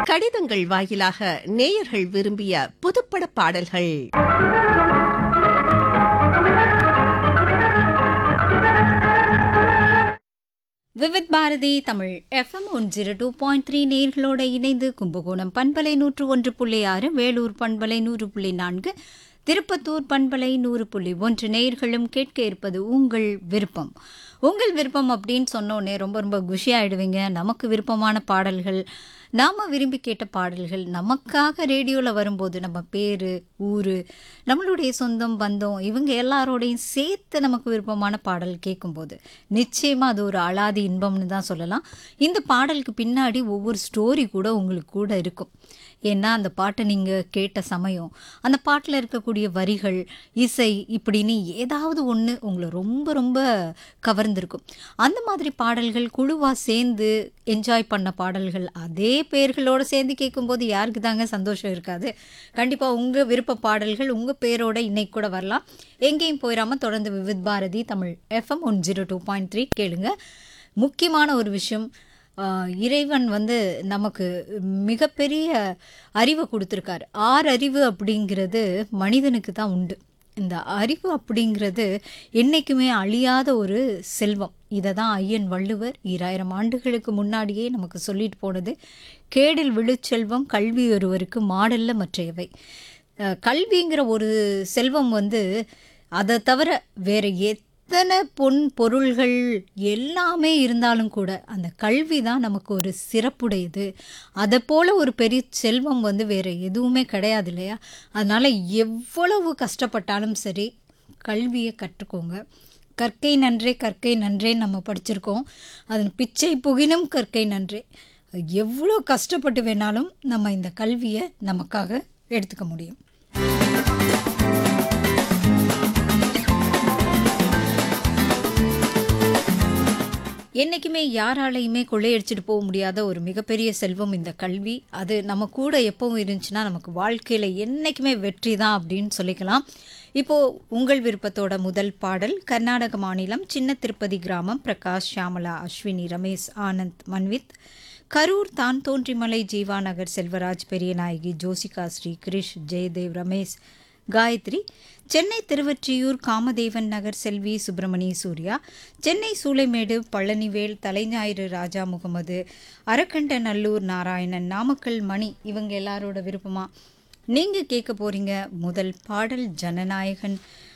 கடிதங்கள் வாயிலாக நேயர்கள் விரும்பிய புதுப்பட பாடல்கள் Vividh Bharati Tamil FM one zero two point three நேர்களோட இணைந்து கும்பகோணம் பண்பலை நூற்று ஒன்று புள்ளி ஆறு வேலூர் பண்பலை நூறு புள்ளி நான்கு திருப்பத்தூர் பண்பலை நூறு புள்ளி ஒன்று நேயர்களும் கேட்க இருப்பது உங்கள் விருப்பம் உங்கள் விருப்பம் அப்படின்னு சொன்னோன்னே ரொம்ப ரொம்ப குஷியாயிடுவீங்க நமக்கு விருப்பமான பாடல்கள் நாம் விரும்பி கேட்ட பாடல்கள் நமக்காக ரேடியோவில் வரும்போது நம்ம பேர் ஊர் நம்மளுடைய சொந்தம் பந்தம் இவங்க எல்லாரோடையும் சேர்த்து நமக்கு விருப்பமான பாடல் கேட்கும்போது நிச்சயமாக அது ஒரு அலாதி இன்பம்னு தான் சொல்லலாம் இந்த பாடலுக்கு பின்னாடி ஒவ்வொரு ஸ்டோரி கூட உங்களுக்கு கூட இருக்கும் ஏன்னா அந்த பாட்டை நீங்கள் கேட்ட சமயம் அந்த பாட்டில் இருக்கக்கூடிய வரிகள் இசை இப்படின்னு ஏதாவது ஒன்று உங்களை ரொம்ப ரொம்ப கவர்ந்திருக்கும் அந்த மாதிரி பாடல்கள் குழுவாக சேர்ந்து என்ஜாய் பண்ண பாடல்கள் அதே பேர்களோடு சேர்ந்து கேட்கும்போது யாருக்கு தாங்க சந்தோஷம் இருக்காது கண்டிப்பாக உங்கள் விருப்ப பாடல்கள் உங்கள் பேரோட இன்னைக்கு கூட வரலாம் எங்கேயும் போயிடாமல் தொடர்ந்து Vividh Bharati Tamil FM one zero two point three கேளுங்க முக்கியமான ஒரு விஷயம் ஆஹ், இறைவன் வந்து நமக்கு மிகப்பெரிய அறிவை கொடுத்துருக்காரு ஆறு அறிவு அப்படிங்கிறது மனிதனுக்கு தான் உண்டு இந்த அறிவு அப்படிங்கிறது என்றைக்குமே அழியாத ஒரு செல்வம் இதை தான் ஐயன் வள்ளுவர் ஈராயிரம் ஆண்டுகளுக்கு முன்னாடியே நமக்கு சொல்லிட்டு போனது கேடில் விழுச்செல்வம் கல்வி ஒருவருக்கு மாடல்ல மற்றையவை அஹ், கல்விங்கிற ஒரு செல்வம் வந்து அதை தவிர வேற எத்தனை பொன் பொருள்கள் எல்லாமே இருந்தாலும் கூட அந்த கல்வி தான் நமக்கு ஒரு சிறப்புடையது அதை போல ஒரு பெரிய செல்வம் வந்து வேற எதுவுமே கிடையாது இல்லையா அதனால எவ்வளவு கஷ்டப்பட்டாலும் சரி கல்வியை கற்றுக்கோங்க கற்கை நன்றே கற்கை நன்றே நம்ம படிச்சிருக்கோம் அதன் பிச்சை புகினும் கற்கை நன்றே எவ்வளோ கஷ்டப்பட்டு வேணாலும் நம்ம இந்த கல்வியை நமக்காக எடுத்துக்க முடியும் என்றைக்குமே யாராலையுமே கொள்ளையடிச்சிட்டு போக முடியாத ஒரு மிகப்பெரிய செல்வம் இந்த கல்வி அது நம்ம கூட எப்பவும் இருந்துச்சுன்னா நமக்கு வாழ்க்கையில் என்றைக்குமே வெற்றி தான் அப்படின்னு சொல்லிக்கலாம் இப்போது உங்கள் விருப்பத்தோட முதல் பாடல் கர்நாடக மாநிலம் சின்ன திருப்பதி கிராமம் பிரகாஷ் ஷியாமலா அஸ்வினி ரமேஷ் ஆனந்த் மன்வித் கரூர் தான் தோன்றிமலை ஜீவா நகர் செல்வராஜ் பெரியநாயகி ஜோசிகா ஸ்ரீ கிரிஷ் ஜெயதேவ் ரமேஷ் காயத்ரி சென்னை திருவொற்றியூர் காமதேவன் நகர் செல்வி சுப்பிரமணி சூர்யா சென்னை சூளைமேடு பழனிவேல் தலைஞாயிறு ராஜா முகமது அரக்கண்ட நல்லூர் நாராயணன் நாமக்கல் மணி இவங்க எல்லாரோட விருப்பமா நீங்கள் கேட்க போறீங்க முதல் பாடல் ஜனநாயகன்